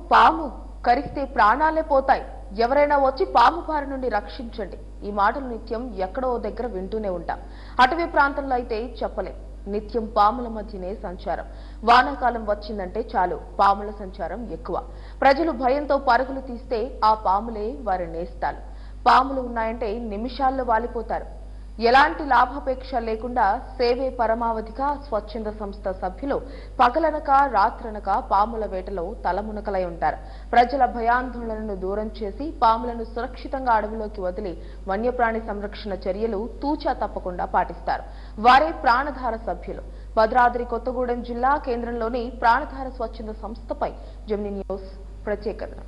పాము కరిస్తే ప్రాణాలే పోతాయి ఎవరైనా వచ్చి పాము బారి నుండి రక్షించండి ఈ మాటలు నిత్యం ఎక్కడో ఓ దగ్గర వింటూనే ఉంటాం అటవీ ప్రాంతంలో అయితే చెప్పలేం నిత్యం పాముల మధ్యనే సంచారం వానాకాలం వచ్చిందంటే చాలు పాముల సంచారం ఎక్కువ ప్రజలు భయంతో పరుగులు తీస్తే ఆ పాములే వారి నేస్తాలు పాములు ఉన్నాయంటే నిమిషాల్లో వాలిపోతారు ఎలాంటి లాభాపేక్ష లేకుండా సేవే పరమావధిగా స్వచ్ఛంద సంస్థ సభ్యులు పగలనక రాత్రనక పాముల వేటలో తలమునకలై ఉంటారు ప్రజల భయాందోళనను దూరం చేసి పాములను సురక్షితంగా అడవిలోకి వదిలి వన్యప్రాణి సంరక్షణ చర్యలు తూచా తప్పకుండా పాటిస్తారు వారే ప్రాణధార సభ్యులు భద్రాద్రి కొత్తగూడెం జిల్లా కేంద్రంలోని ప్రాణధార స్వచ్ఛంద సంస్థపై జెమిని న్యూస్ ప్రత్యేక కథనం.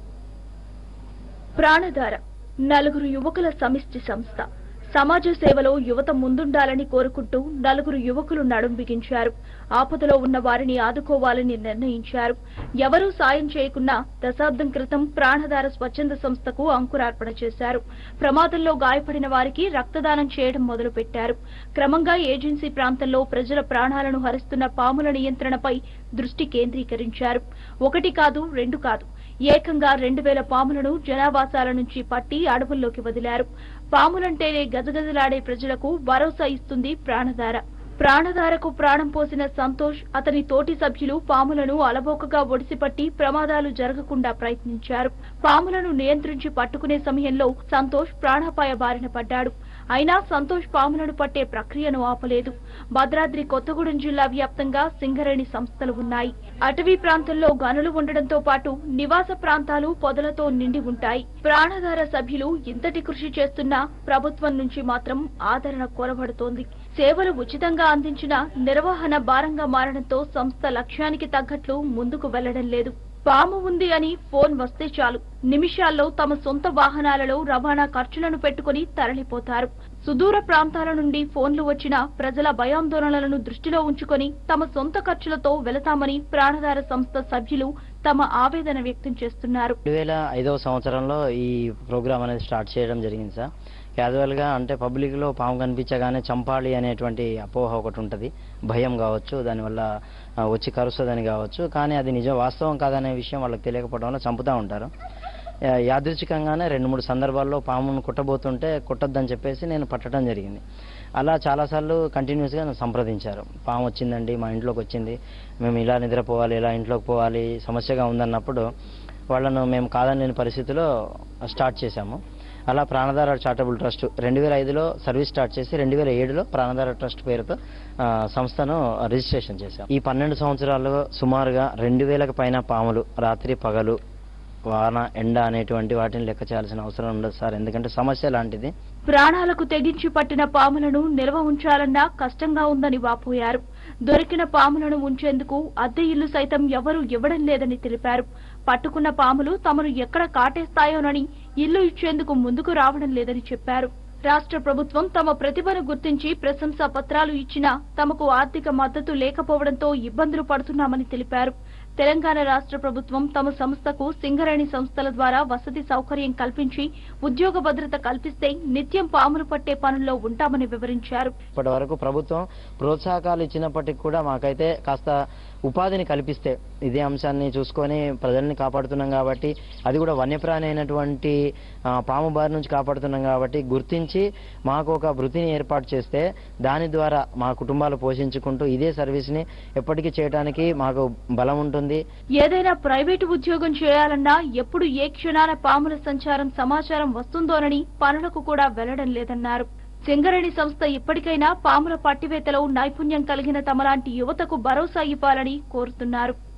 ప్రాణధార నలుగురు యువకుల సమిష్టి సంస్థ సమాజ సేవలో యువత ముందుండాలని కోరుకుంటూ నలుగురు యువకులు నడుం బిగించారు ఆపదలో ఉన్న వారిని ఆదుకోవాలని నిర్ణయించారు ఎవరూ సాయం చేయకున్నా దశాబ్దం క్రితం ప్రాణధార స్వచ్ఛంద సంస్థకు అంకురార్పణ చేశారు ప్రమాదంలో గాయపడిన వారికి రక్తదానం చేయడం మొదలుపెట్టారు క్రమంగా ఏజెన్సీ ప్రాంతంలో ప్రజల ప్రాణాలను హరిస్తున్న పాముల నియంత్రణపై దృష్టి కేంద్రీకరించారు ఒకటి కాదు రెండు కాదు ఏకంగా రెండు వేల పాములను జనావాసాల నుంచి పట్టి అడవుల్లోకి వదిలారు పాములంటేనే గజగజలాడే ప్రజలకు భరోసా ఇస్తుంది ప్రాణధార ప్రాణధారకు ప్రాణం పోసిన సంతోష్ అతని తోటి సభ్యులు పాములను అలబోకగా ఒడిసిపట్టి ప్రమాదాలు జరగకుండా ప్రయత్నించారు పాములను నియంత్రించి పట్టుకునే సమయంలో సంతోష్ ప్రాణాపాయ బారిన పడ్డాడు అయినా సంతోష్ పాములను పట్టే ప్రక్రియను ఆపలేదు భద్రాద్రి కొత్తగూడెం జిల్లా వ్యాప్తంగా సింగరేణి సంస్థలు ఉన్నాయి అటవీ ప్రాంతంలో గనులు ఉండడంతో పాటు నివాస ప్రాంతాలు పొదలతో నిండి ఉంటాయి ప్రాణధార సభ్యులు ఇంతటి కృషి చేస్తున్నా ప్రభుత్వం నుంచి మాత్రం ఆదరణ కొరబడుతోంది సేవలు ఉచితంగా అందించిన నిర్వహణ భారంగా మారడంతో సంస్థ లక్ష్యానికి తగ్గట్లు ముందుకు వెళ్లడం లేదు పాము ఉంది అని ఫోన్ వస్తే చాలు నిమిషాల్లో తమ సొంత వాహనాలలో రవాణా ఖర్చులను పెట్టుకుని తరలిపోతారు సుదూర ప్రాంతాల నుండి ఫోన్లు వచ్చిన ప్రజల భయాందోళనలను దృష్టిలో ఉంచుకొని తమ సొంత ఖర్చులతో వెళతామని ప్రాణధార సంస్థ సభ్యులు తమ ఆవేదన వ్యక్తం చేస్తున్నారు రెండు వేల ఐదవ సంవత్సరంలో ఈ ప్రోగ్రామ్ అనేది స్టార్ట్ చేయడం జరిగింది సార్ క్యాజువల్గా అంటే పబ్లిక్లో పాము కనిపించగానే చంపాలి అనేటువంటి అపోహ ఒకటి ఉంటుంది భయం కావచ్చు దానివల్ల ఆ, వచ్చి కరుస్తుందని కావచ్చు కానీ అది నిజం వాస్తవం కాదనే విషయం వాళ్ళకి తెలియకపోవడం వల్ల చంపుతూ ఉంటారు యా- యాదృచ్ఛికంగానే రెండు మూడు సందర్భాల్లో పామును కుట్టబోతుంటే కుట్టొద్దని చెప్పేసి నేను పట్టడం జరిగింది అలా చాలాసార్లు కంటిన్యూస్గా నన్ను సంప్రదించారు పాము వచ్చిందండి మా ఇంట్లోకి వచ్చింది మేము ఇలా నిద్రపోవాలి ఇలా ఇంట్లోకి పోవాలి సమస్యగా ఉందన్నప్పుడు వాళ్ళను మేము కాదనలేని పరిస్థితిలో స్టార్ట్ చేశాము అలా ప్రాణధార చారిటబుల్ ట్రస్ట్ రెండు వేల ఐదులో సర్వీస్ స్టార్ట్ చేసి రెండు వేల ఏడులో ప్రాణధార ట్రస్ట్ పేరుతో ఆ, సంస్థను రిజిస్ట్రేషన్ చేశాం ఈ పన్నెండు సంవత్సరాల్లో సుమారుగా రెండు వేలకు పైన పాములు రాత్రి పగలు వాన ఎండ అనేటువంటి వాటిని లెక్క చేయాల్సిన అవసరం ఉండదు సార్ ఎందుకంటే సమస్య లాంటిది ప్రాణాలకు తెగించి పట్టిన పాములను నిల్వ ఉంచాలన్నా కష్టంగా ఉందని వాపోయారు దొరికిన పాములను ఉంచేందుకు అద్దె ఇల్లు సైతం ఎవరూ ఇవ్వడం లేదని తెలిపారు పట్టుకున్న పాములు తమను ఎక్కడ కాటేస్తాయోనని ఇల్లు ఇచ్చేందుకు ముందుకు రావడం లేదని చెప్పారు రాష్ట్ర ప్రభుత్వం తమ ప్రతిభను గుర్తించి ప్రశంసా పత్రాలు ఇచ్చినా తమకు ఆర్థిక మద్దతు లేకపోవడంతో ఇబ్బందులు పడుతున్నామని తెలిపారు తెలంగాణ రాష్ట్ర ప్రభుత్వం తమ సంస్థకు సింగరేణి సంస్థల ద్వారా వసతి సౌకర్యం కల్పించి ఉద్యోగ భద్రత కల్పిస్తే నిత్యం పాములు పట్టే పనుల్లో ఉంటామని వివరించారు ఇప్పటి వరకు ప్రభుత్వం ప్రోత్సాహకాలు ఇచ్చినప్పటికీ కూడా మాకైతే కాస్త ఉపాధిని కల్పిస్తే ఇదే అంశాన్ని చూసుకొని ప్రజల్ని కాపాడుతున్నాం కాబట్టి అది కూడా వన్యప్రాణి అయినటువంటి ఆ, పాము బారి నుంచి కాపాడుతున్నాం కాబట్టి గుర్తించి మాకు ఒక వృత్తిని ఏర్పాటు చేస్తే దాని ద్వారా మా కుటుంబాలు పోషించుకుంటూ ఇదే సర్వీస్ని ఎప్పటికీ చేయడానికి మాకు బలం ఉంటుంది ఏదైనా ప్రైవేటు ఉద్యోగం చేయాలన్నా ఎప్పుడు ఏ క్షణాన పాముల సంచారం సమాచారం వస్తుందోనని పనులకు కూడా వెళ్లడం లేదన్నారు సింగరేణి సంస్థ ఇప్పటికైనా పాముల పట్టివేతలో నైపుణ్యం కలిగిన తమలాంటి యువతకు భరోసా ఇవ్వాలని కోరుతున్నారు